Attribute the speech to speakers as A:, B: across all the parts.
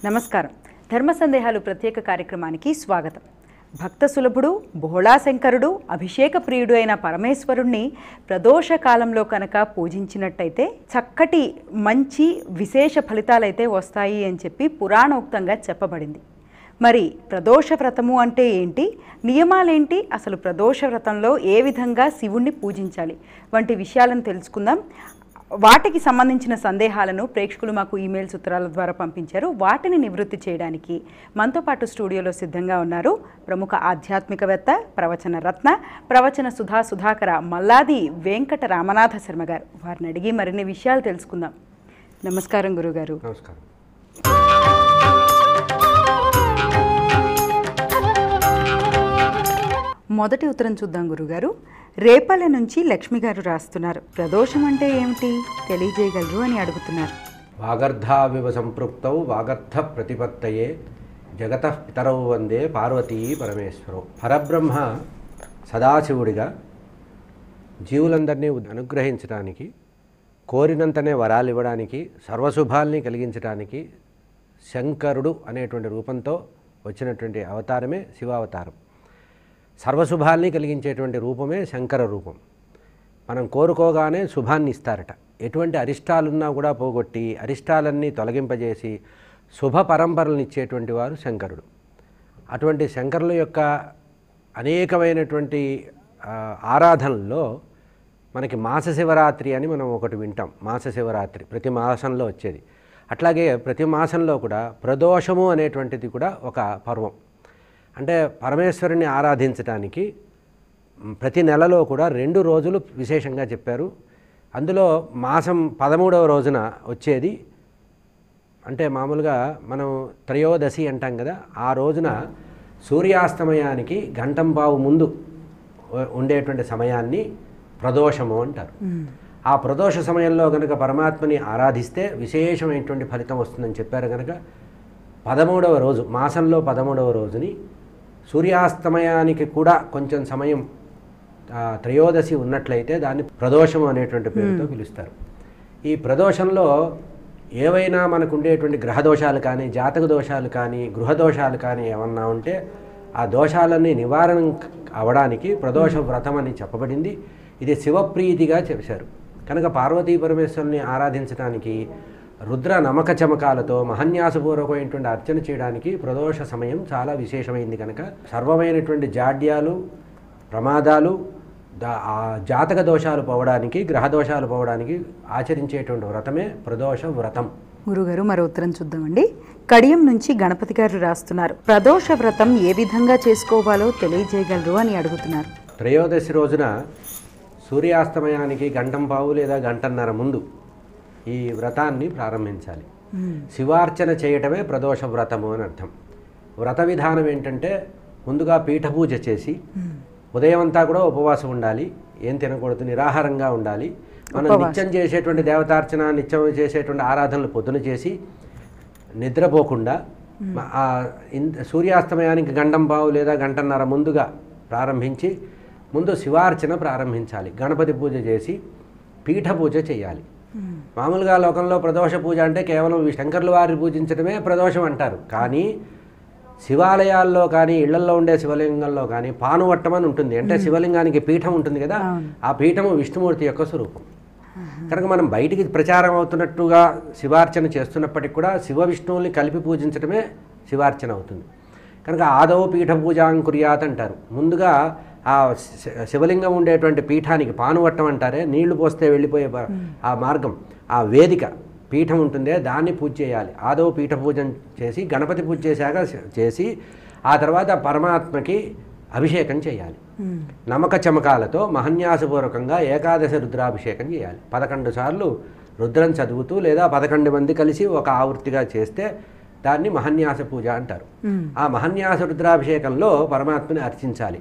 A: నమస్కారం ధర్మ సందేహాలు ప్రత్యేక కార్యక్రమానికి స్వాగతం భక్త సులభుడు బోళాశంకరుడు అభిషేక ప్రియుడు అయిన పరమేశ్వరుణ్ణి ప్రదోష కాలంలో కనుక పూజించినట్టయితే చక్కటి మంచి విశేష ఫలితాలైతే వస్తాయి అని చెప్పి పురాణోక్తంగా చెప్పబడింది మరి ప్రదోష వ్రతము అంటే ఏంటి నియమాలేంటి అసలు ప్రదోష వ్రతంలో ఏ విధంగా శివుణ్ణి పూజించాలి వంటి విషయాలను తెలుసుకుందాం వాటికి సంబంధించిన సందేహాలను ప్రేక్షకులు మాకు ఈమెయిల్స్ ఉత్తరాల ద్వారా పంపించారు వాటిని నివృత్తి చేయడానికి మనతో పాటు స్టూడియోలో సిద్ధంగా ఉన్నారు ప్రముఖ ఆధ్యాత్మికవేత్త ప్రవచన రత్న ప్రవచన సుధా సుధాకర మల్లాది వెంకట రామనాథ శర్మ గారు వారిని అడిగి మరిన్ని విషయాలు తెలుసుకుందాం నమస్కారం గురుగారు
B: నమస్కారం
A: మొదటి ఉత్తరం చూద్దాం గురుగారు రేపల్లె నుంచి లక్ష్మి గారు రాస్తున్నారు ప్రదోషం అంటే ఏమిటి తెలియజేయగలరు అని అడుగుతున్నారు
B: వాగర్ధావివ సంపృక్తౌ వాగర్థ ప్రతిపత్తయే జగత పితరౌ వందే పార్వతీ పరమేశ్వరౌ పరబ్రహ్మ సదాశివుడిగా జీవులందరినీ అనుగ్రహించడానికి కోరినంతనే వరాలు ఇవ్వడానికి సర్వశుభాల్ని కలిగించడానికి శంకరుడు అనేటువంటి రూపంతో వచ్చినటువంటి అవతారమే శివావతారం సర్వశుభాల్ని కలిగించేటువంటి రూపమే శంకర రూపం మనం కోరుకోగానే శుభాన్ని ఇస్తారట ఎటువంటి అరిష్టాలున్నా కూడా పోగొట్టి అరిష్టాలన్నీ తొలగింపజేసి శుభ పరంపరలను ఇచ్చేటువంటి వారు శంకరుడు అటువంటి శంకరుల యొక్క అనేకమైనటువంటి ఆ, ఆరాధనల్లో మనకి మాస శివరాత్రి అని మనం ఒకటి వింటాం మాస శివరాత్రి ప్రతి మాసంలో వచ్చేది అట్లాగే ప్రతి మాసంలో కూడా ప్రదోషము అనేటువంటిది కూడా ఒక పర్వం అంటే పరమేశ్వరుని ఆరాధించటానికి మ్, ప్రతి నెలలో కూడా రెండు రోజులు విశేషంగా చెప్పారు అందులో మాసం పదమూడవ రోజున వచ్చేది అంటే మామూలుగా మనం త్రయోదశి అంటాం కదా ఆ రోజున సూర్యాస్తమయానికి గంటం పావు ముందు ఉ- ఉండేటువంటి సమయాన్ని ప్రదోషము అంటారు ఆ ప్రదోష సమయంలో కనుక పరమాత్మని ఆరాధిస్తే విశేషమైనటువంటి ఫలితం వస్తుందని చెప్పారు కనుక పదమూడవ రోజు మాసంలో పదమూడవ రోజుని సూర్యాస్తమయానికి కూడా కొంచెం సమయం ఆ, త్రయోదశి ఉన్నట్లయితే దాన్ని ప్రదోషం అనేటువంటి పేరుతో పిలుస్తారు ఈ ప్రదోషంలో ఏవైనా మనకు ఉండేటువంటి గ్రహ దోషాలు కానీ జాతక దోషాలు కానీ గృహ దోషాలు కానీ ఏమన్నా ఉంటే ఆ దోషాలన్నీ నివారణ అవడానికి ప్రదోష వ్రతం అని చెప్పబడింది ఇది శివప్రీతిగా చేశారు కనుక పార్వతీ పరమేశ్వరుని ఆరాధించడానికి రుద్ర నమక చమకాలతో మహన్యాసపూర్వకమైనటువంటి అర్చన చేయడానికి ప్రదోష సమయం చాలా విశేషమైంది కనుక సర్వమైనటువంటి జాడ్యాలు ప్రమాదాలు దా ఆ జాతక దోషాలు పోవడానికి గ్రహ దోషాలు పోవడానికి ఆచరించేటువంటి వ్రతమే ప్రదోష వ్రతం
A: గురుగారు మరో ఉత్తరం చూద్దామండి కడియం నుంచి గణపతి గారు రాస్తున్నారు ప్రదోష వ్రతం ఏ విధంగా చేసుకోవాలో తెలియజేయగలరు అని అడుగుతున్నారు
B: త్రయోదశి రోజున సూర్యాస్తమయానికి గంటం పావు లేదా గంటన్నర ముందు ఈ వ్రతాన్ని ప్రారంభించాలి శివార్చన చేయటమే ప్రదోష వ్రతము అని అర్థం వ్రత విధానం ఏంటంటే ముందుగా పీఠ పూజ చేసి ఉదయం అంతా కూడా ఉపవాసం ఉండాలి ఏం తినకూడదు నిరాహారంగా ఉండాలి మనం నిత్యం చేసేటువంటి దేవతార్చన నిత్యం చేసేటువంటి ఆరాధనలు పొద్దున చేసి నిద్రపోకుండా మ- ఆ ఇన్- సూర్యాస్తమయానికి గండం పావు లేదా గంటన్నర ముందుగా ప్రారంభించి ముందు శివార్చన ప్రారంభించాలి గణపతి పూజ చేసి పీఠ పూజ చేయాలి మామూలుగా లోకంలో ప్రదోష పూజ అంటే కేవలం ఈ శంకర్ల వారిని పూజించడమే ప్రదోషం అంటారు కానీ శివాలయాల్లో కానీ ఇళ్లలో ఉండే శివలింగంలో కానీ పానువట్టం అని ఉంటుంది అంటే శివలింగానికి పీఠం ఉంటుంది కదా ఆ పీఠము విష్ణుమూర్తి యొక్క స్వరూపం కనుక మనం బయటికి ప్రచారం అవుతున్నట్టుగా శివార్చన చేస్తున్నప్పటికి కూడా శివ విష్ణువుల్ని కలిపి పూజించడమే శివార్చన అవుతుంది కనుక ఆదవ పీఠ పూజాం కుర్యాత్ అంటారు ముందుగా ఆ శి- శివలింగం ఉండేటువంటి పీఠానికి పానువట్టం అంటారే నీళ్లు పోస్తే వెళ్ళిపోయే ప- ఆ మార్గం ఆ వేదిక పీఠం ఉంటుందే దాన్ని పూజ చేయాలి ఆదవ పీఠ పూజ చేసి గణపతి పూజ చేశాక శ- చేసి ఆ తర్వాత పరమాత్మకి అభిషేకం చేయాలి నమక చమకాలతో మహన్యాసపూర్వకంగా ఏకాదశ రుద్రాభిషేకం చేయాలి పదకొండు సార్లు రుద్రం చదువుతూ లేదా పదకొండు మంది కలిసి ఒక ఆవృత్తిగా చేస్తే దాన్ని మహన్యాస పూజ అంటారు ఆ మహన్యాస రుద్రాభిషేకంలో పరమాత్మని అర్చించాలి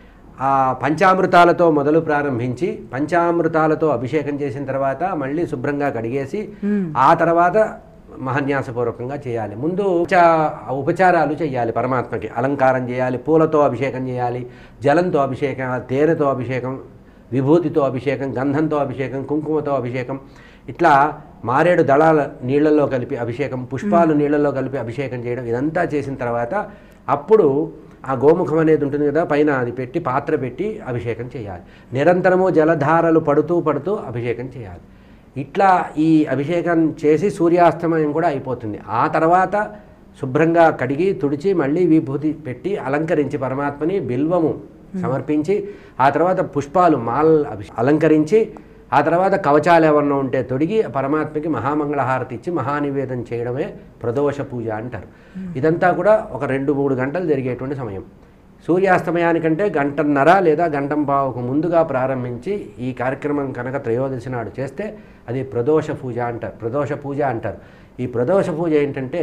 B: ఆ పంచామృతాలతో మొదలు ప్రారంభించి పంచామృతాలతో అభిషేకం చేసిన తర్వాత మళ్ళీ శుభ్రంగా కడిగేసి ఆ తర్వాత మహన్యాసపూర్వకంగా చేయాలి ముందు ఉపచా- ఉపచారాలు చేయాలి పరమాత్మకి అలంకారం చేయాలి పూలతో అభిషేకం చేయాలి జలంతో అభిషేకం తేనెతో అభిషేకం విభూతితో అభిషేకం గంధంతో అభిషేకం కుంకుమతో అభిషేకం ఇట్లా మారేడు దళాల నీళ్ళల్లో కలిపి అభిషేకం పుష్పాలు నీళ్ళల్లో కలిపి అభిషేకం చేయడం ఇదంతా చేసిన తర్వాత అప్పుడు ఆ గోముఖం అనేది ఉంటుంది కదా పైన అది పెట్టి పాత్ర పెట్టి అభిషేకం చేయాలి నిరంతరము జలధారలు పడుతూ పడుతూ అభిషేకం చేయాలి ఇట్లా ఈ అభిషేకం చేసి సూర్యాస్తమయం కూడా అయిపోతుంది ఆ తర్వాత శుభ్రంగా కడిగి తుడిచి మళ్ళీ విభూతి పెట్టి అలంకరించి పరమాత్మని బిల్వము సమర్పించి ఆ తర్వాత పుష్పాలు మాల్ అభి అలంకరించి ఆ తర్వాత కవచాలు ఏమన్నా ఉంటే తొడిగి పరమాత్మకి మహామంగళహారతి ఇచ్చి మహానివేదన చేయడమే ప్రదోష పూజ అంటారు ఇదంతా కూడా ఒక రెండు మూడు గంటలు జరిగేటువంటి సమయం సూర్యాస్తమయానికంటే గంటన్నర లేదా గంటం పావుకు ముందుగా ప్రారంభించి ఈ కార్యక్రమం కనుక త్రయోదశి నాడు చేస్తే అది ప్రదోష పూజ అంటారు ప్రదోష పూజ అంటారు ఈ ప్రదోష పూజ ఏంటంటే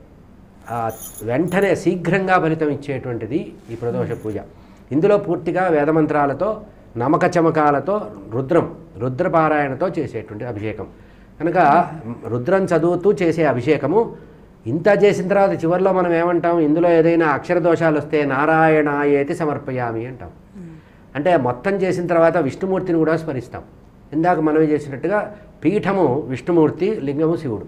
B: ఆ, వెంటనే శీఘ్రంగా ఫలితం ఇచ్చేటువంటిది ఈ ప్రదోష పూజ ఇందులో పూర్తిగా వేదమంత్రాలతో నమక చమకాలతో రుద్రం రుద్రపారాయణతో చేసేటువంటి అభిషేకం కనుక రుద్రం చదువుతూ చేసే అభిషేకము ఇంత చేసిన తర్వాత చివరిలో మనం ఏమంటాం ఇందులో ఏదైనా అక్షర దోషాలు వస్తే నారాయణ ఏతి సమర్పయామి అంటాం అంటే మొత్తం చేసిన తర్వాత విష్ణుమూర్తిని కూడా స్మరిస్తాం ఇందాక మనవి చేసినట్టుగా పీఠము విష్ణుమూర్తి లింగము శివుడు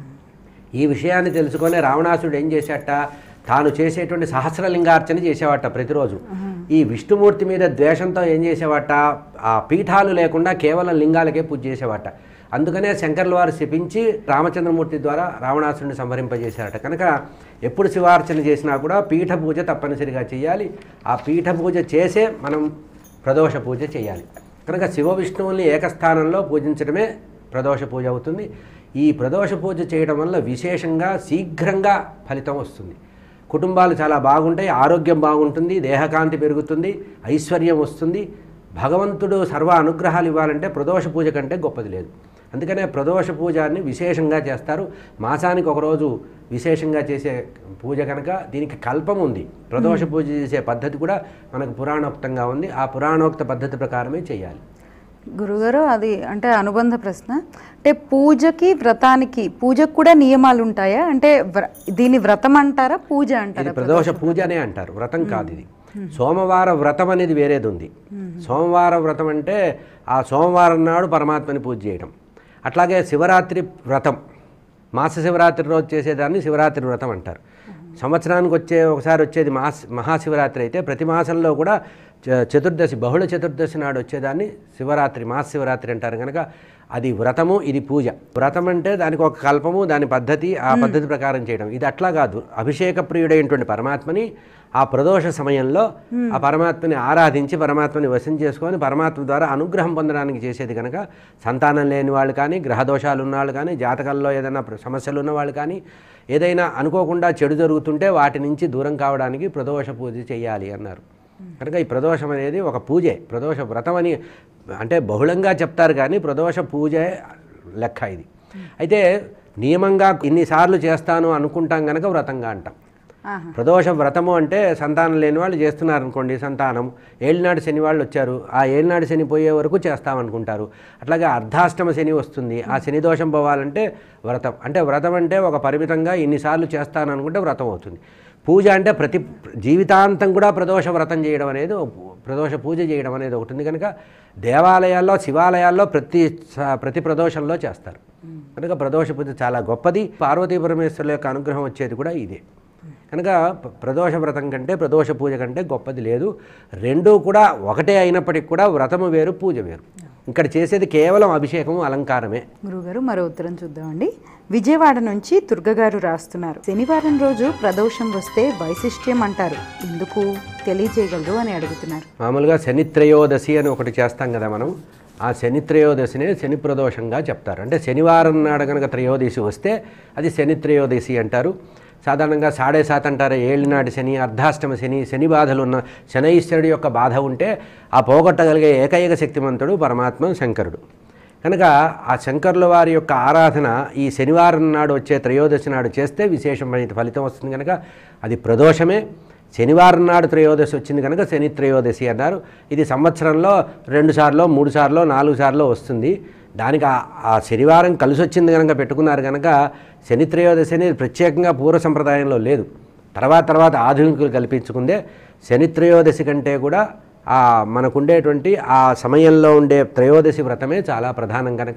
B: ఈ విషయాన్ని తెలుసుకొని రావణాసుడు ఏం చేశాట తాను చేసేటువంటి సహస్రలింగార్చన చేసేవాట ప్రతిరోజు ఈ విష్ణుమూర్తి మీద ద్వేషంతో ఏం చేసేవాట ఆ పీఠాలు లేకుండా కేవలం లింగాలకే పూజ చేసేవాట అందుకనే శంకర్ల వారు శపించి రామచంద్రమూర్తి ద్వారా రావణాసుడిని సంహరింపజేశారట కనుక ఎప్పుడు శివార్చన చేసినా కూడా పీఠ పూజ తప్పనిసరిగా చేయాలి ఆ పీఠ పూజ చేసే మనం ప్రదోష పూజ చేయాలి కనుక శివ విష్ణువుల్ని ఏకస్థానంలో పూజించడమే ప్రదోష పూజ అవుతుంది ఈ ప్రదోష పూజ చేయడం వల్ల విశేషంగా శీఘ్రంగా ఫలితం వస్తుంది కుటుంబాలు చాలా బాగుంటాయి ఆరోగ్యం బాగుంటుంది దేహకాంతి పెరుగుతుంది ఐశ్వర్యం వస్తుంది భగవంతుడు సర్వ అనుగ్రహాలు ఇవ్వాలంటే ప్రదోష పూజ కంటే గొప్పది లేదు అందుకనే ప్రదోష పూజాన్ని విశేషంగా చేస్తారు మాసానికి ఒకరోజు విశేషంగా చేసే పూజ కనుక దీనికి కల్పం ఉంది ప్రదోష పూజ చేసే పద్ధతి కూడా మనకు పురాణోక్తంగా ఉంది ఆ పురాణోక్త పద్ధతి ప్రకారమే చేయాలి
A: గురుగారు అది అంటే అనుబంధ ప్రశ్న అంటే పూజకి వ్రతానికి పూజకు కూడా నియమాలు ఉంటాయా అంటే వ్ర- దీని వ్రతం అంటారా పూజ
B: ఇది
A: అంటారా
B: ప్రదోష పూజనే అంటారు వ్రతం కాదు ఇది సోమవార వ్రతం అనేది వేరేది ఉంది సోమవార వ్రతం అంటే ఆ సోమవారం నాడు పరమాత్మని పూజ చేయడం అట్లాగే శివరాత్రి వ్రతం మాస శివరాత్రి రోజు చేసేదాన్ని శివరాత్రి వ్రతం అంటారు సంవత్సరానికి వచ్చే ఒకసారి వచ్చేది మాస్ మహాశివరాత్రి అయితే ప్రతి మాసంలో కూడా చ- చతుర్దశి బహుళ చతుర్దశి నాడు వచ్చేదాన్ని శివరాత్రి మాస శివరాత్రి అంటారు కనుక అది వ్రతము ఇది పూజ వ్రతం అంటే దానికి ఒక కల్పము దాని పద్ధతి ఆ పద్ధతి ప్రకారం చేయడం ఇది అట్లా కాదు అభిషేక ప్రియుడైనటువంటి పరమాత్మని ఆ ప్రదోష సమయంలో ఆ పరమాత్మని ఆరాధించి పరమాత్మని వశం చేసుకొని పరమాత్మ ద్వారా అనుగ్రహం పొందడానికి చేసేది కనుక సంతానం లేని వాళ్ళు కానీ గ్రహదోషాలు ఉన్న వాళ్ళు కానీ జాతకాల్లో ఏదైనా ప్ర- సమస్యలు ఉన్న వాళ్ళు కానీ ఏదైనా అనుకోకుండా చెడు జరుగుతుంటే వాటి నుంచి దూరం కావడానికి ప్రదోష పూజ చేయాలి అన్నారు కనుక ఈ ప్రదోషం అనేది ఒక పూజే ప్రదోష వ్రతం అని అంటే బహుళంగా చెప్తారు కానీ ప్రదోష పూజే లెక్క ఇది అయితే నియమంగా ఇన్నిసార్లు చేస్తాను అనుకుంటాం కనుక వ్రతంగా అంటాం
A: ఆహా.
B: ప్రదోష వ్రతము అంటే సంతానం లేని వాళ్ళు చేస్తున్నారు అనుకోండి సంతానం ఏళ్ళనాడు శని వాళ్ళు వచ్చారు ఆ ఏళ్ళనాడు శని పోయే వరకు చేస్తామనుకుంటారు అట్లాగే అర్ధాష్టమ శని వస్తుంది ఆ శని దోషం పోవాలంటే వ్రతం అంటే వ్రతం అంటే ఒక పరిమితంగా ఇన్నిసార్లు చేస్తాను అనుకుంటే వ్రతం అవుతుంది పూజ అంటే ప్రతి జీవితాంతం కూడా ప్రదోష వ్రతం చేయడం అనేది ఒక పూ- ప్రదోష పూజ చేయడం అనేది ఒకటి ఉంది కనుక దేవాలయాల్లో శివాలయాల్లో ప్రతి స- ప్రతి ప్రదోషంలో చేస్తారు కనుక ప్రదోష పూజ చాలా గొప్పది పార్వతీ పరమేశ్వరుల యొక్క అనుగ్రహం వచ్చేది కూడా ఇదే కనుక ప- ప్రదోష వ్రతం కంటే ప్రదోష పూజ కంటే గొప్పది లేదు రెండూ కూడా ఒకటే అయినప్పటికీ కూడా వ్రతము వేరు పూజ వేరు ఇక్కడ చేసేది కేవలం అభిషేకము అలంకారమే
A: గురుగారు మరో ఉత్తరం చూద్దామండి విజయవాడ నుంచి దుర్గగారు రాస్తున్నారు శనివారం రోజు ప్రదోషం వస్తే వైశిష్ట్యం అంటారు ఎందుకు తెలియజేయగలరు అని అడుగుతున్నారు
B: మామూలుగా శని త్రయోదశి అని ఒకటి చేస్తాం కదా మనం ఆ శని త్రయోదశినే శని ప్రదోషంగా చెప్తారు అంటే శనివారం నాడు కనుక త్రయోదశి వస్తే అది శని త్రయోదశి అంటారు సాధారణంగా సాడే సాత్ అంటారు ఏళ్ళనాటి శని అర్ధాష్టమ శని శని బాధలు ఉన్న శనైశ్వరుడి యొక్క బాధ ఉంటే ఆ పోగొట్టగలిగే ఏకైక శక్తిమంతుడు పరమాత్మ శంకరుడు కనుక ఆ శంకరుల వారి యొక్క ఆరాధన ఈ శనివారం నాడు వచ్చే త్రయోదశి నాడు చేస్తే విశేషమైన ఫలితం వస్తుంది కనుక అది ప్రదోషమే శనివారం నాడు త్రయోదశి వచ్చింది కనుక శని త్రయోదశి అన్నారు ఇది సంవత్సరంలో రెండు సార్లు మూడు సార్లు నాలుగు సార్లు వస్తుంది దానికి ఆ- ఆ శనివారం కలిసి వచ్చింది కనుక పెట్టుకున్నారు కనుక శని త్రయోదశి అనేది ప్రత్యేకంగా పూర్వ సంప్రదాయంలో లేదు తర్వాత తర్వాత ఆధునికులు కల్పించుకుందే శని త్రయోదశి కంటే కూడా ఆ మనకుండేటువంటి ఆ సమయంలో ఉండే త్రయోదశి వ్రతమే చాలా ప్రధానం కనుక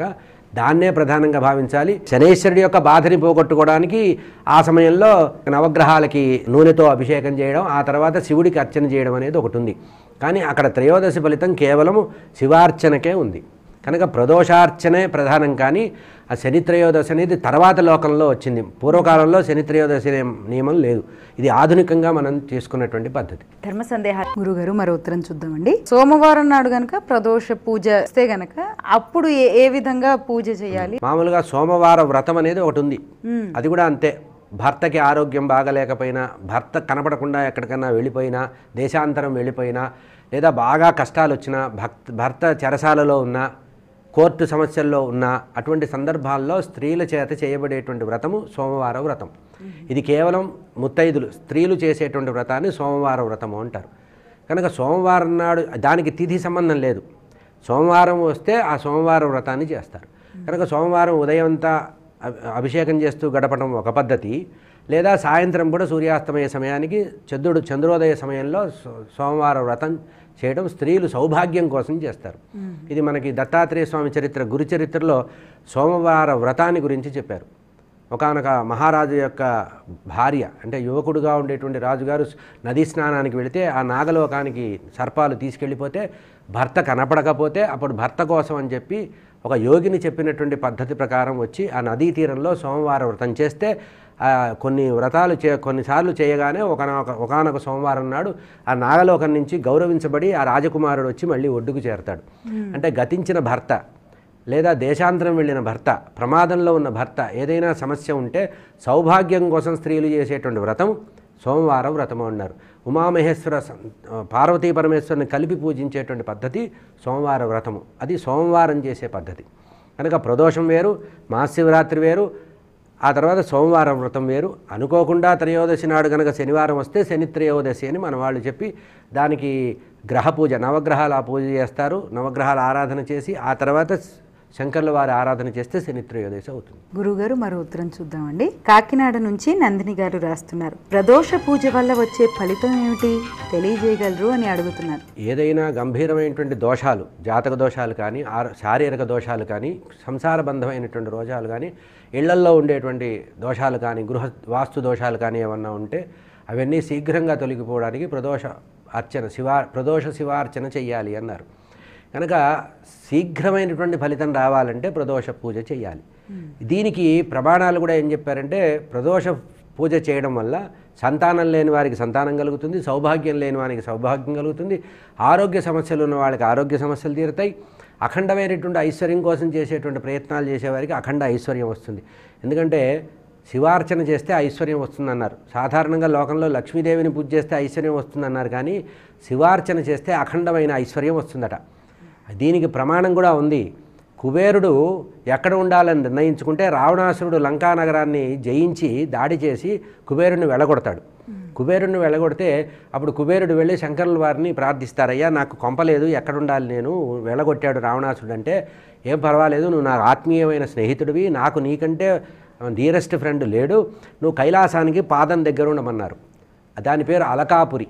B: దాన్నే ప్రధానంగా భావించాలి శనేశ్వరుడి యొక్క బాధని పోగొట్టుకోవడానికి ఆ సమయంలో నవగ్రహాలకి నూనెతో అభిషేకం చేయడం ఆ తర్వాత శివుడికి అర్చన చేయడం అనేది ఒకటి ఉంది కానీ అక్కడ త్రయోదశి ఫలితం కేవలము శివార్చనకే ఉంది కనుక ప్రదోషార్చనే ప్రధానం కానీ ఆ శని త్రయోదశి అనేది తర్వాత లోకంలో వచ్చింది పూర్వకాలంలో శని త్రయోదశి అనే నియమం లేదు ఇది ఆధునికంగా మనం చేసుకున్నటువంటి పద్ధతి
A: ధర్మ సందేహాలు గురుగారు మరో ఉత్తరం చూద్దామండి సోమవారం నాడు గనక ప్రదోష పూజ వస్తే గనక అప్పుడు ఏ ఏ విధంగా పూజ చేయాలి
B: మామూలుగా సోమవార వ్రతం అనేది ఒకటి ఉంది అది కూడా అంతే భర్తకి ఆరోగ్యం బాగలేకపోయినా భర్త కనపడకుండా ఎక్కడికన్నా వెళ్ళిపోయినా దేశాంతరం వెళ్ళిపోయినా లేదా బాగా కష్టాలు వచ్చినా భక్త భర్త చెరసాలలో ఉన్నా కోర్టు సమస్యల్లో ఉన్న అటువంటి సందర్భాల్లో స్త్రీల చేత చేయబడేటువంటి వ్రతము సోమవార వ్రతం ఇది కేవలం ముత్తైదులు స్త్రీలు చేసేటువంటి వ్రతాన్ని సోమవార వ్రతము అంటారు కనుక సోమవారం నాడు దానికి తిథి సంబంధం లేదు సోమవారం వస్తే ఆ సోమవారం వ్రతాన్ని చేస్తారు కనుక సోమవారం ఉదయం అంతా అభి- అభిషేకం చేస్తూ గడపడం ఒక పద్ధతి లేదా సాయంత్రం కూడా సూర్యాస్తమయ సమయానికి చంద్రుడు చంద్రోదయ సమయంలో సో- సోమవార వ్రతం చేయడం స్త్రీలు సౌభాగ్యం కోసం చేస్తారు ఇది మనకి దత్తాత్రేయ స్వామి చరిత్ర గురు చరిత్రలో సోమవార వ్రతాన్ని గురించి చెప్పారు ఒకానొక మహారాజు యొక్క భార్య అంటే యువకుడుగా ఉండేటువంటి రాజుగారు నదీ స్నానానికి వెళితే ఆ నాగలోకానికి సర్పాలు తీసుకెళ్ళిపోతే భర్త కనపడకపోతే అప్పుడు భర్త కోసం అని చెప్పి ఒక యోగిని చెప్పినటువంటి పద్ధతి ప్రకారం వచ్చి ఆ నదీ తీరంలో సోమవారం వ్రతం చేస్తే ఆ కొన్ని వ్రతాలు చే కొన్నిసార్లు చేయగానే ఒకనొక ఒకనొక సోమవారం నాడు ఆ నాగలోకం నుంచి గౌరవించబడి ఆ రాజకుమారుడు వచ్చి మళ్ళీ ఒడ్డుకు చేరతాడు అంటే గతించిన భర్త లేదా దేశాంతరం వెళ్ళిన భర్త ప్రమాదంలో ఉన్న భర్త ఏదైనా సమస్య ఉంటే సౌభాగ్యం కోసం స్త్రీలు చేసేటువంటి వ్రతం సోమవారం వ్రతము అన్నారు ఉమామహేశ్వర సం- పార్వతీ పరమేశ్వరుని కలిపి పూజించేటువంటి పద్ధతి సోమవార వ్రతము అది సోమవారం చేసే పద్ధతి కనుక ప్రదోషం వేరు మహాశివరాత్రి వేరు ఆ తర్వాత సోమవారం వ్రతం వేరు అనుకోకుండా త్రయోదశి నాడు కనుక శనివారం వస్తే శని త్రయోదశి అని మన వాళ్ళు చెప్పి దానికి గ్రహ పూజ నవగ్రహాల పూజ చేస్తారు నవగ్రహాల ఆరాధన చేసి ఆ తర్వాత శంకర్ల వారి ఆరాధన చేస్తే శని త్రయోదశి అవుతుంది
A: గురుగారు మరో ఉత్తరం చూద్దామండి కాకినాడ నుంచి నందిని గారు రాస్తున్నారు ప్రదోష పూజ వల్ల వచ్చే ఫలితం ఏమిటి తెలియజేయగలరు అని అడుగుతున్నారు
B: ఏదైనా గంభీరమైనటువంటి దోషాలు జాతక దోషాలు కానీ ఆర- శారీరక దోషాలు కానీ సంసారబంధమైనటువంటి దోషాలు కానీ ఇళ్లల్లో ఉండేటువంటి దోషాలు కానీ గృహ వాస్తు దోషాలు కానీ ఏమన్నా ఉంటే అవన్నీ శీఘ్రంగా తొలగిపోవడానికి ప్రదోష అర్చన శివా ప్రదోష శివార్చన చెయ్యాలి అన్నారు కనుక శీఘ్రమైనటువంటి ఫలితం రావాలంటే ప్రదోష పూజ చేయాలి దీనికి ప్రమాణాలు కూడా ఏం చెప్పారంటే ప్రదోష పూజ చేయడం వల్ల సంతానం లేని వారికి సంతానం కలుగుతుంది సౌభాగ్యం లేని వారికి సౌభాగ్యం కలుగుతుంది ఆరోగ్య సమస్యలు ఉన్న వాళ్ళకి ఆరోగ్య సమస్యలు తీరుతాయి అఖండమైనటువంటి ఐశ్వర్యం కోసం చేసేటువంటి ప్రయత్నాలు చేసేవారికి అఖండ ఐశ్వర్యం వస్తుంది ఎందుకంటే శివార్చన చేస్తే ఐశ్వర్యం వస్తుందన్నారు సాధారణంగా లోకంలో లక్ష్మీదేవిని పూజ చేస్తే ఐశ్వర్యం వస్తుందన్నారు కానీ శివార్చన చేస్తే అఖండమైన ఐశ్వర్యం వస్తుందట దీనికి ప్రమాణం కూడా ఉంది కుబేరుడు ఎక్కడ ఉండాలని నిర్ణయించుకుంటే రావణాసురుడు లంకా నగరాన్ని జయించి దాడి చేసి కుబేరుడిని వెళ్ళగొడతాడు కుబేరుడిని వెళ్ళగొడితే అప్పుడు కుబేరుడు వెళ్ళి శంకరుల వారిని ప్రార్థిస్తారయ్యా నాకు కొంపలేదు ఎక్కడ ఉండాలి నేను వెళ్ళగొట్టాడు రావణాసురుడు అంటే ఏం పర్వాలేదు నువ్వు నా ఆత్మీయమైన స్నేహితుడివి నాకు నీకంటే డియరెస్ట్ ఫ్రెండ్ లేడు నువ్వు కైలాసానికి పాదం దగ్గర ఉండమన్నారు దాని పేరు అలకాపురి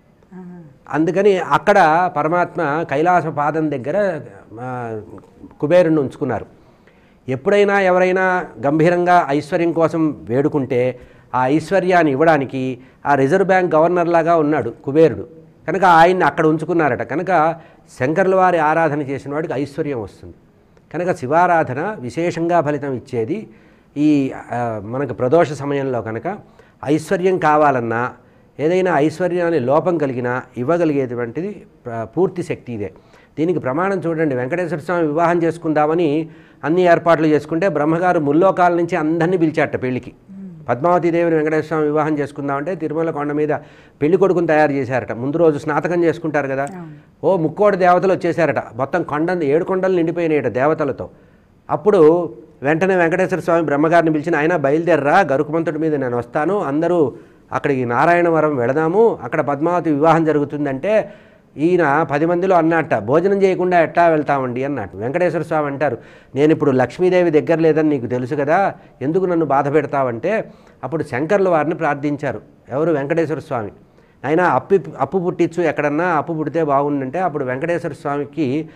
B: అందుకని అక్కడ పరమాత్మ కైలాస పాదం దగ్గర ఆ, కుబేరుణ్ణి ఉంచుకున్నారు ఎప్పుడైనా ఎవరైనా గంభీరంగా ఐశ్వర్యం కోసం వేడుకుంటే ఆ ఐశ్వర్యాన్ని ఇవ్వడానికి ఆ రిజర్వ్ బ్యాంక్ గవర్నర్ లాగా ఉన్నాడు కుబేరుడు కనుక ఆయన్ని అక్కడ ఉంచుకున్నారట కనుక శంకర్ల వారి ఆరాధన చేసిన వాడికి ఐశ్వర్యం వస్తుంది కనుక శివారాధన విశేషంగా ఫలితం ఇచ్చేది ఈ ఆ, మనకు ప్రదోష సమయంలో కనుక ఐశ్వర్యం కావాలన్నా ఏదైనా ఐశ్వర్యాన్ని లోపం కలిగినా ఇవ్వగలిగేటువంటిది ప్ర- పూర్తి శక్తి ఇదే దీనికి ప్రమాణం చూడండి వెంకటేశ్వర స్వామి వివాహం చేసుకుందామని అన్ని ఏర్పాట్లు చేసుకుంటే బ్రహ్మగారు ముల్లోకాల నుంచి అందరినీ పిలిచాట పెళ్లికి పద్మావతి దేవిని వెంకటేశ్వర స్వామి వివాహం చేసుకుందామంటే తిరుమల కొండ మీద పెళ్లి కొడుకుని తయారు చేశారట ముందు రోజు స్నాతకం చేసుకుంటారు కదా ఓ ముక్కోటి దేవతలు వచ్చేసారట మొత్తం కొండ ఏడు కొండలు నిండిపోయినాయట దేవతలతో అప్పుడు వెంటనే వెంకటేశ్వర స్వామి బ్రహ్మగారిని పిలిచిన ఆయన బయలుదేరరా గరుకుమంతుడి మీద నేను వస్తాను అందరూ అక్కడికి నారాయణవరం వెళదాము అక్కడ పద్మావతి వివాహం జరుగుతుందంటే ఈయన పది మందిలో అన్నట్ట భోజనం చేయకుండా ఎట్టా వెళ్తామండి అన్నట్టు వెంకటేశ్వర స్వామి అంటారు నేను ఇప్పుడు లక్ష్మీదేవి దగ్గర లేదని నీకు తెలుసు కదా ఎందుకు నన్ను బాధ పెడతావంటే అప్పుడు శంకర్ల వారిని ప్రార్థించారు ఎవరు వెంకటేశ్వర స్వామి ఆయన అప్పు అప్పు పుట్టించు ఎక్కడన్నా అప్పు పుడితే బాగుండంటే అప్పుడు వెంకటేశ్వర స్వామికి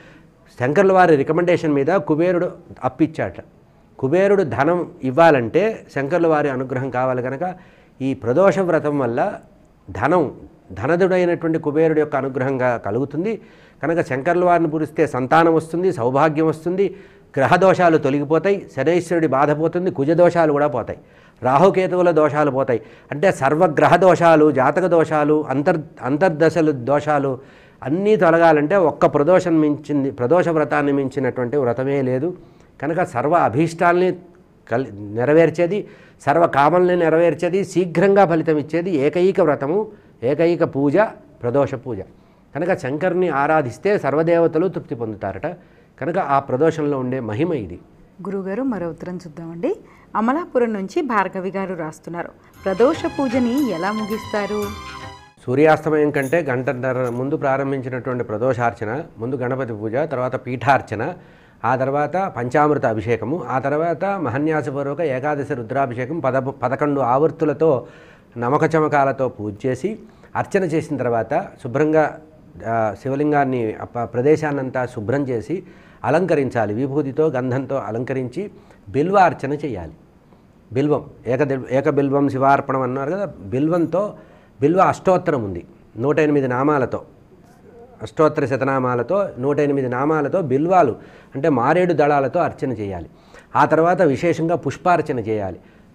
B: శంకర్ల వారి రికమెండేషన్ మీద కుబేరుడు అప్పిచ్చాట కుబేరుడు ధనం ఇవ్వాలంటే శంకర్ల వారి అనుగ్రహం కావాలి కనుక ఈ ప్రదోష వ్రతం వల్ల ధనం ధనదుడైనటువంటి కుబేరుడు యొక్క అనుగ్రహంగా కలుగుతుంది కనుక శంకర్ల వారిని పూరిస్తే సంతానం వస్తుంది సౌభాగ్యం వస్తుంది గ్రహదోషాలు తొలగిపోతాయి శనైశ్వరుడి బాధ పోతుంది కుజదోషాలు కూడా పోతాయి రాహుకేతువుల దోషాలు పోతాయి అంటే సర్వగ్రహ దోషాలు జాతక దోషాలు అంతర్ అంతర్దశలు దోషాలు అన్నీ తొలగాలంటే ఒక్క ప్రదోషం మించింది ప్రదోష వ్రతాన్ని మించినటువంటి వ్రతమే లేదు కనుక సర్వ అభీష్టాల్ని కల్ నెరవేర్చేది సర్వ కామల్ని నెరవేర్చేది శీఘ్రంగా ఫలితం ఇచ్చేది ఏకైక వ్రతము ఏకైక పూజ ప్రదోష పూజ కనుక శంకర్ని ఆరాధిస్తే సర్వదేవతలు తృప్తి పొందుతారట కనుక ఆ ప్రదోషంలో ఉండే మహిమ ఇది
A: గురుగారు మరో ఉత్తరం చూద్దామండి అమలాపురం నుంచి భార్గవి గారు రాస్తున్నారు ప్రదోష పూజని ఎలా ముగిస్తారు
B: సూర్యాస్తమయం కంటే గంటన్నర ముందు ప్రారంభించినటువంటి ప్రదోషార్చన ముందు గణపతి పూజ తర్వాత పీఠార్చన ఆ తర్వాత పంచామృత అభిషేకము ఆ తర్వాత మహన్యాసపూర్వక ఏకాదశి రుద్రాభిషేకం పద పదకొండు ఆవర్తులతో నమక చమకాలతో పూజ చేసి అర్చన చేసిన తర్వాత శుభ్రంగా ఆ, శివలింగాన్ని ఆ ప- ప్రదేశాన్నంతా శుభ్రం చేసి అలంకరించాలి విభూతితో గంధంతో అలంకరించి బిల్వ అర్చన చేయాలి బిల్వం ఏక ఏక బిల్వం శివార్పణం అన్నారు కదా బిల్వంతో బిల్వ అష్టోత్తరం ఉంది నూట ఎనిమిది నామాలతో అష్టోత్తర శతనామాలతో నూట ఎనిమిది నామాలతో బిల్వాలు అంటే మారేడు దళాలతో అర్చన చేయాలి ఆ తర్వాత విశేషంగా పుష్పార్చన చేయాలి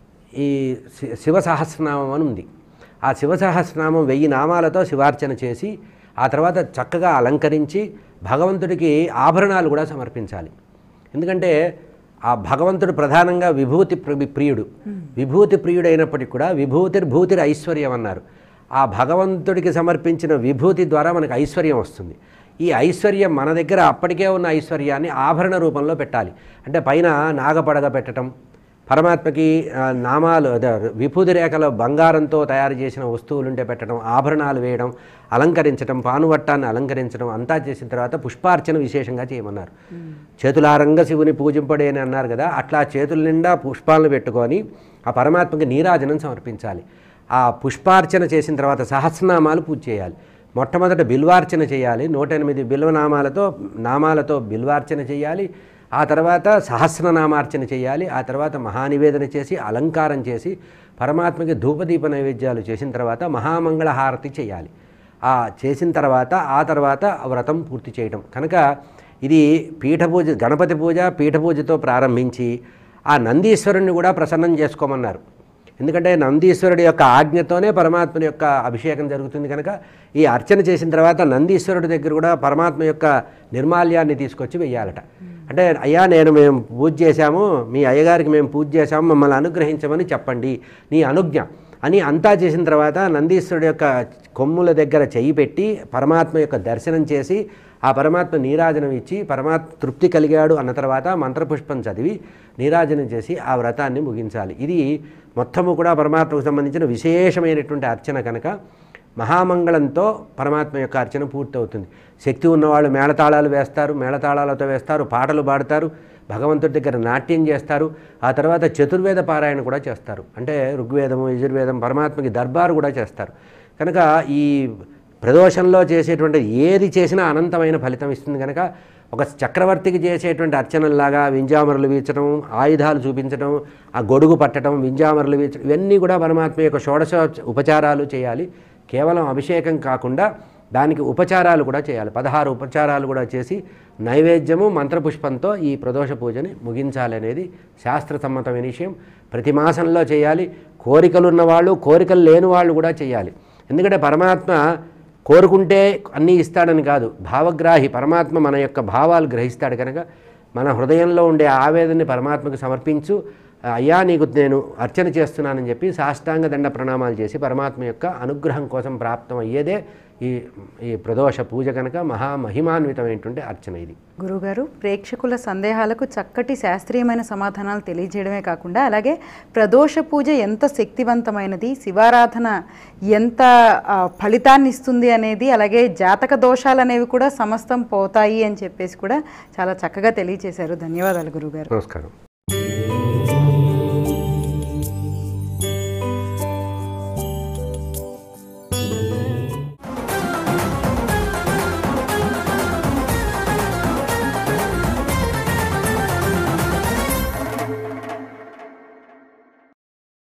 B: ఈ శి- శివ సహస్రనామం అని ఉంది ఆ శివ సహస్రనామం వెయ్యి నామాలతో శివార్చన చేసి ఆ తర్వాత చక్కగా అలంకరించి భగవంతుడికి ఆభరణాలు కూడా సమర్పించాలి ఎందుకంటే ఆ భగవంతుడు ప్రధానంగా విభూతి ప్రి- ప్రియుడు విభూతి ప్రియుడైనప్పటికీ కూడా విభూతిర్భూతిర్ ఐశ్వర్యం అన్నారు ఆ భగవంతుడికి సమర్పించిన విభూతి ద్వారా మనకు ఐశ్వర్యం వస్తుంది ఈ ఐశ్వర్యం మన దగ్గర అప్పటికే ఉన్న ఐశ్వర్యాన్ని ఆభరణ రూపంలో పెట్టాలి అంటే పైన నాగపడగ పెట్టడం పరమాత్మకి ఆ, నామాలు అదే విభూతి రేఖలో బంగారంతో తయారు చేసిన వస్తువులుంటే పెట్టడం ఆభరణాలు వేయడం అలంకరించడం పానువట్టాన్ని అలంకరించడం అంతా చేసిన తర్వాత పుష్పార్చన విశేషంగా చేయమన్నారు చేతులారంగ శివుని పూజింపడే అని అన్నారు కదా అట్లా చేతుల నిండా పుష్పాలను పెట్టుకొని ఆ పరమాత్మకి నీరాజనం సమర్పించాలి ఆ పుష్పార్చన చేసిన తర్వాత సహస్రనామాలు పూజ చేయాలి మొట్టమొదట బిల్వార్చన చేయాలి నూట ఎనిమిది బిల్వనామాలతో నామాలతో బిల్వార్చన చేయాలి ఆ తర్వాత సహస్రనామార్చన చేయాలి ఆ తర్వాత మహానివేదన చేసి అలంకారం చేసి పరమాత్మకి ధూపదీప నైవేద్యాలు చేసిన తర్వాత మహామంగళ హారతి చేయాలి ఆ చేసిన తర్వాత ఆ తర్వాత ఆ వ్రతం పూర్తి చేయటం కనుక ఇది పీఠ పూజ గణపతి పూజ పీఠ పూజతో ప్రారంభించి ఆ నందీశ్వరుణ్ణి కూడా ప్రసన్నం చేసుకోమన్నారు ఎందుకంటే నందీశ్వరుడి యొక్క ఆజ్ఞతోనే పరమాత్మని యొక్క అభిషేకం జరుగుతుంది కనుక ఈ అర్చన చేసిన తర్వాత నందీశ్వరుడి దగ్గర కూడా పరమాత్మ యొక్క నిర్మాల్యాన్ని తీసుకొచ్చి వెయ్యాలట అంటే అయ్యా నేను మేము పూజ చేశాము మీ అయ్యగారికి మేము పూజ చేశాము మమ్మల్ని అనుగ్రహించమని చెప్పండి నీ అనుజ్ఞ అని అంతా చేసిన తర్వాత నందీశ్వరుడి యొక్క కొమ్ముల దగ్గర చెయ్యి పెట్టి పరమాత్మ యొక్క దర్శనం చేసి ఆ పరమాత్మ నీరాజనం ఇచ్చి పరమాత్మ తృప్తి కలిగాడు అన్న తర్వాత మంత్రపుష్పం చదివి నీరాజనం చేసి ఆ వ్రతాన్ని ముగించాలి ఇది మొత్తము కూడా పరమాత్మకు సంబంధించిన విశేషమైనటువంటి అర్చన కనుక మహామంగళంతో పరమాత్మ యొక్క అర్చన పూర్తవుతుంది శక్తి ఉన్నవాళ్ళు మేళతాళాలు వేస్తారు మేళతాళాలతో వేస్తారు పాటలు పాడతారు భగవంతుడి దగ్గర నాట్యం చేస్తారు ఆ తర్వాత చతుర్వేద పారాయణ కూడా చేస్తారు అంటే ఋగ్వేదము యజుర్వేదం పరమాత్మకి దర్బారు కూడా చేస్తారు కనుక ఈ ప్రదోషంలో చేసేటువంటి ఏది చేసినా అనంతమైన ఫలితం ఇస్తుంది కనుక ఒక చక్రవర్తికి చేసేటువంటి అర్చనల్లాగా వింజామరులు వీచడం ఆయుధాలు చూపించడం ఆ గొడుగు పట్టడం వింజామరులు వీచడం ఇవన్నీ కూడా పరమాత్మ యొక్క షోడశ ఉపచారాలు చేయాలి కేవలం అభిషేకం కాకుండా దానికి ఉపచారాలు కూడా చేయాలి పదహారు ఉపచారాలు కూడా చేసి నైవేద్యము మంత్రపుష్పంతో ఈ ప్రదోష పూజని ముగించాలి అనేది శాస్త్ర సమ్మతమైన విషయం ప్రతి మాసంలో చేయాలి కోరికలు ఉన్నవాళ్ళు కోరికలు లేని వాళ్ళు కూడా చేయాలి ఎందుకంటే పరమాత్మ కోరుకుంటే అన్నీ ఇస్తాడని కాదు భావగ్రాహి పరమాత్మ మన యొక్క భావాలు గ్రహిస్తాడు కనుక మన హృదయంలో ఉండే ఆవేదనని పరమాత్మకు సమర్పించు అయ్యా నీకు నేను అర్చన చేస్తున్నానని చెప్పి సాష్టాంగ దండ ప్రణామాలు చేసి పరమాత్మ యొక్క అనుగ్రహం కోసం ప్రాప్తం అయ్యేదే ఈ ఈ ప్రదోష పూజ కనుక మహామహిమాన్వితమైనటువంటి అర్చన ఇది
A: గురుగారు ప్రేక్షకుల సందేహాలకు చక్కటి శాస్త్రీయమైన సమాధానాలు తెలియజేయడమే కాకుండా అలాగే ప్రదోష పూజ ఎంత శక్తివంతమైనది శివారాధన ఎంత ఆ, ఫలితాన్ని ఇస్తుంది అనేది అలాగే జాతక దోషాలు అనేవి కూడా సమస్తం పోతాయి అని చెప్పేసి కూడా చాలా చక్కగా తెలియజేశారు ధన్యవాదాలు గురుగారు
B: నమస్కారం